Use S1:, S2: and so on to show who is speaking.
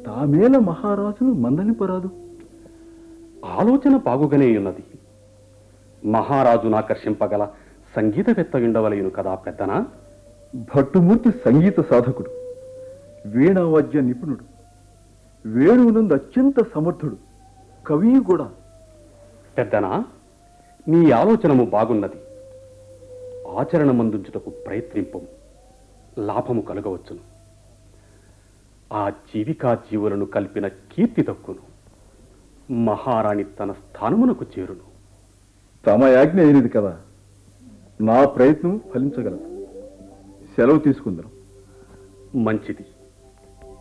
S1: తామేల మహారాజును మందలింపరాదు
S2: ఆలోచన బాగుగానే ఉన్నది మహారాజును ఆకర్షింపగల సంగీతవేత్త ఉండవలయును కదా పెద్దనా
S1: భట్టుమూర్తి సంగీత సాధకుడు వీణావాద్య నిపుణుడు వేణువునందు అత్యంత సమర్థుడు కవి కూడా
S2: పెద్దనా నీ ఆలోచనము బాగున్నది ఆచరణమందుంచుటకు ప్రయత్నింపు లాభము కలగవచ్చును ఆ జీవికా జీవులను కలిపిన కీర్తి దక్కును మహారాణి తన స్థానమునకు చేరును
S1: తమ యాజ్ఞ అయినది కదా నా ప్రయత్నం ఫలించగలదు సెలవు తీసుకుందాం
S2: మంచిది